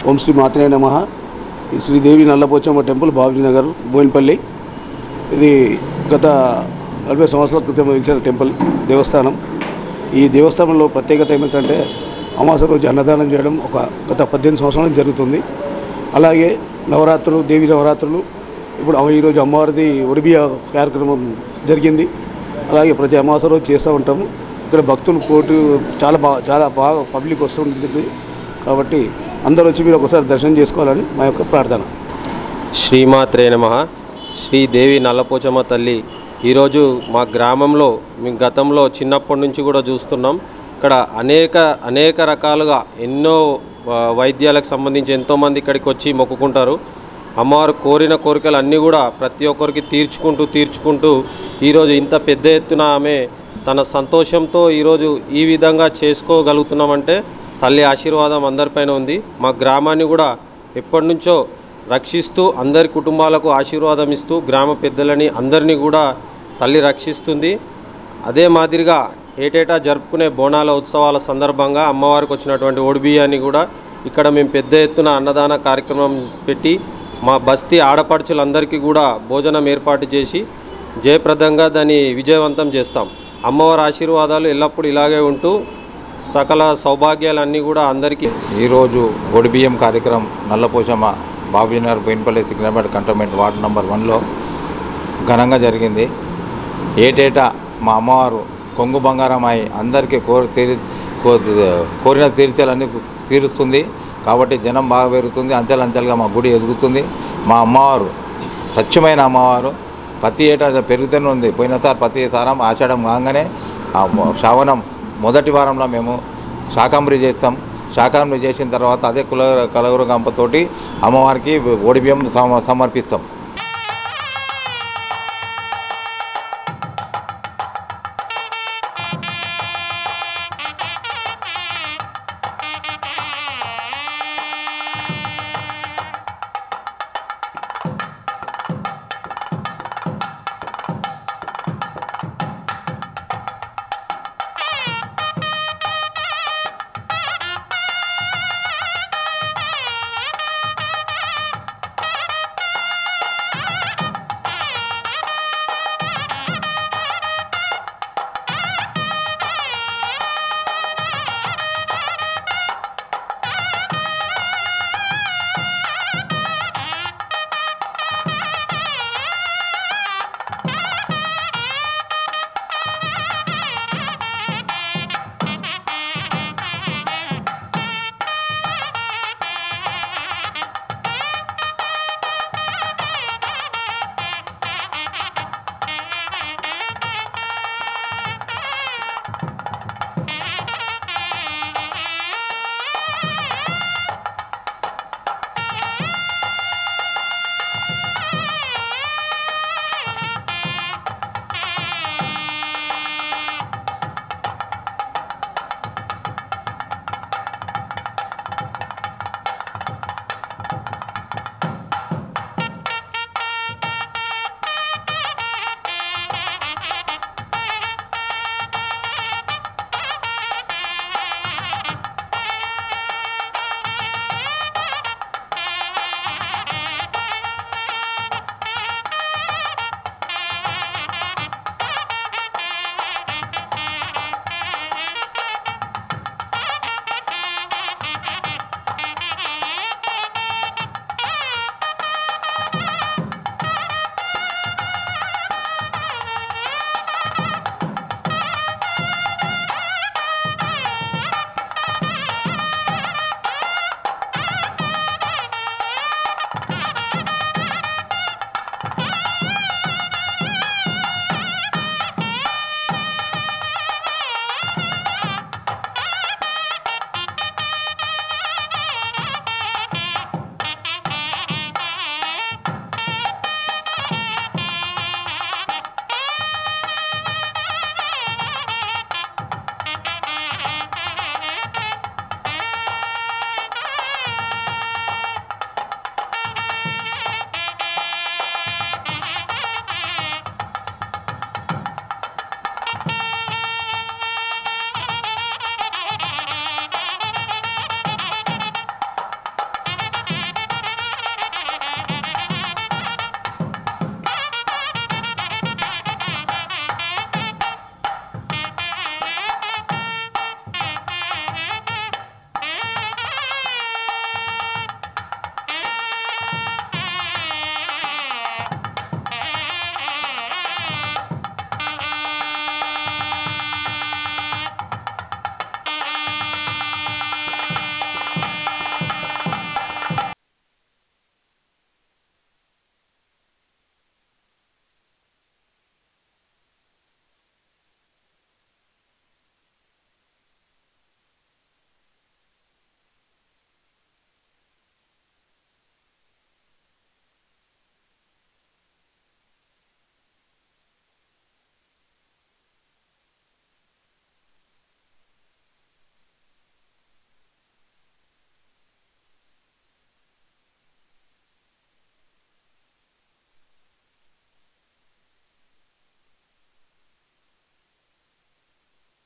ఓం శ్రీ మాత్రే నమ ఈ శ్రీదేవి నల్లపోచమ్మ టెంపుల్ బాబీనగర్ బోయినపల్లి ఇది గత నలభై సంవత్సరాల క్రితం నిలిచిన టెంపుల్ దేవస్థానం ఈ దేవస్థానంలో ప్రత్యేకత ఏమిటంటే అమాస రోజు అన్నదానం చేయడం ఒక గత పద్దెనిమిది సంవత్సరాల నుంచి జరుగుతుంది అలాగే నవరాత్రులు దేవి నవరాత్రులు ఇప్పుడు అమ్మ- ఈరోజు అమ్మవారిది ఒడిబియా కార్యక్రమం జరిగింది అలాగే ప్రతి అమావాస రోజు చేస్తూ ఉంటాము ఇక్కడ భక్తులు పోటీ చాలా బాగా చాలా బాగా పబ్లిక్ వస్తుంటుంది కాబట్టి అందరూ వచ్చి మీరు ఒకసారి దర్శనం చేసుకోవాలని మా యొక్క ప్రార్థన శ్రీమాత్రే నమ శ్రీదేవి నల్లపోచమ్మ తల్లి ఈరోజు మా గ్రామంలో మేము గతంలో చిన్నప్పటి నుంచి కూడా చూస్తున్నాం ఇక్కడ అనేక అనేక రకాలుగా ఎన్నో ఆ, వైద్యాలకు సంబంధించి ఎంతోమంది ఇక్కడికి వచ్చి మొక్కుకుంటారు అమ్మవారు కోరిన కోరికలు అన్నీ కూడా ప్రతి ఒక్కరికి తీర్చుకుంటూ తీర్చుకుంటూ ఈరోజు ఇంత పెద్ద ఎత్తున ఆమె తన సంతోషంతో ఈరోజు ఈ విధంగా చేసుకోగలుగుతున్నామంటే తల్లి ఆశీర్వాదం అందరిపైన ఉంది మా గ్రామాన్ని కూడా ఎప్పటి నుంచో రక్షిస్తూ అందరి కుటుంబాలకు ఆశీర్వాదం ఇస్తూ గ్రామ పెద్దలని అందరినీ కూడా తల్లి రక్షిస్తుంది అదే మాదిరిగా ఏటేటా జరుపుకునే బోనాల ఉత్సవాల సందర్భంగా అమ్మవారికి వచ్చినటువంటి ఓడిబియ్యాన్ని కూడా ఇక్కడ మేము పెద్ద ఎత్తున అన్నదాన కార్యక్రమం పెట్టి మా బస్తీ ఆడపడుచులందరికీ కూడా భోజనం ఏర్పాటు చేసి జయప్రదంగా దాన్ని విజయవంతం చేస్తాం అమ్మవారి ఆశీర్వాదాలు ఎల్లప్పుడూ ఇలాగే ఉంటూ సకల సౌభాగ్యాలన్నీ కూడా అందరికీ ఈరోజు ఒడిబియ్యం కార్యక్రమం Nallapochamma Babinagar Boinpally Secunderabad cantonment ward number వన్లో ఘనంగా జరిగింది ఏటేటా మా అమ్మవారు కొంగు బంగారం అయి అందరికీ కోరి తీరి కో- కోరిన తీర్చాలన్నీ తీరుస్తుంది కాబట్టి జనం బాగా పెరుగుతుంది అంచెలంచెలుగా మా గుడి ఎదుగుతుంది మా అమ్మవారు స్వచ్ఛమైన అమ్మవారు ప్రతి ఏటా అది పెరుగుతూనే ఉంది పోయినసారి ప్రతి సారం ఆషాఢం కాగానే ఆ మొ- శ్రావణం మొదటి వారంలో మేము శాకాంబరి చేస్తాం శాకాంబరి చేసిన తర్వాత అదే కుల కలవర గంపతోటి అమ్మవారికి ఓడిబియ్యం సమ సమర్పిస్తాం